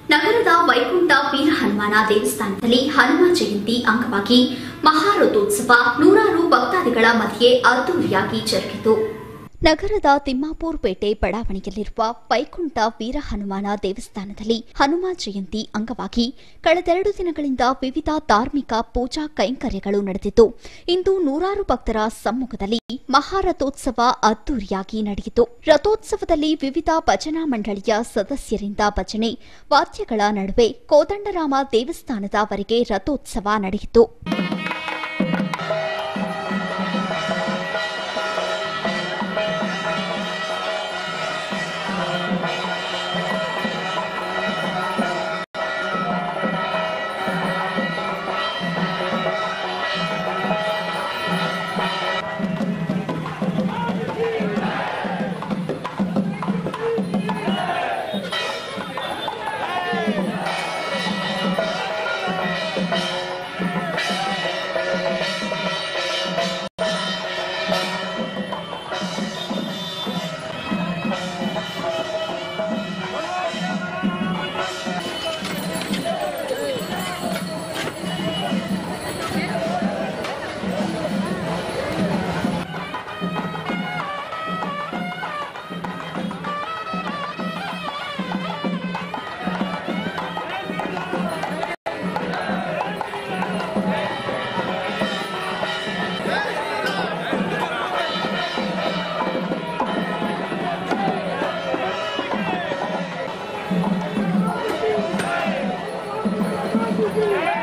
ನಗರದ ವೈಕುಂಠ ವೀರ ಹನುಮಾನ ದೇವಸ್ಥಾನದಲ್ಲಿ ಹನುಮ ಜಯಂತಿ ಅಂಗವಾಗಿ ಮಹಾರಥೋತ್ಸವ ನೂರಾರು ಭಕ್ತಾದಿಗಳ ಮಧ್ಯೆ ಅದ್ದೂರಿಯಾಗಿ ಜರುಗಿತು ನಗರದ ತಿಮ್ಮಾಪುರ್ ಪೇಟೆ ಬಡಾವಣೆಯಲ್ಲಿರುವ ವೈಕುಂಠ ವೀರ ಹನುಮಾನ ದೇವಸ್ಥಾನದಲ್ಲಿ ಹನುಮ ಜಯಂತಿ ಅಂಗವಾಗಿ ಕಳೆದೆರಡು ದಿನಗಳಿಂದ ವಿವಿಧ ಧಾರ್ಮಿಕ ಪೂಜಾ ಕೈಂಕರ್ಯಗಳು ನಡೆದಿದ್ದು ಇಂದು ನೂರಾರು ಭಕ್ತರ ಸಮ್ಮುಖದಲ್ಲಿ ಮಹಾರಥೋತ್ಸವ ಅದ್ದೂರಿಯಾಗಿ ನಡೆಯಿತು ರಥೋತ್ಸವದಲ್ಲಿ ವಿವಿಧ ಭಜನಾ ಮಂಡಳಿಯ ಸದಸ್ಯರಿಂದ ಭಜನೆ ವಾದ್ಯಗಳ ನಡುವೆ ಕೋದಂಡರಾಮ ದೇವಸ್ಥಾನದವರೆಗೆ ರಥೋತ್ಸವ ನಡೆಯಿತು Yeah.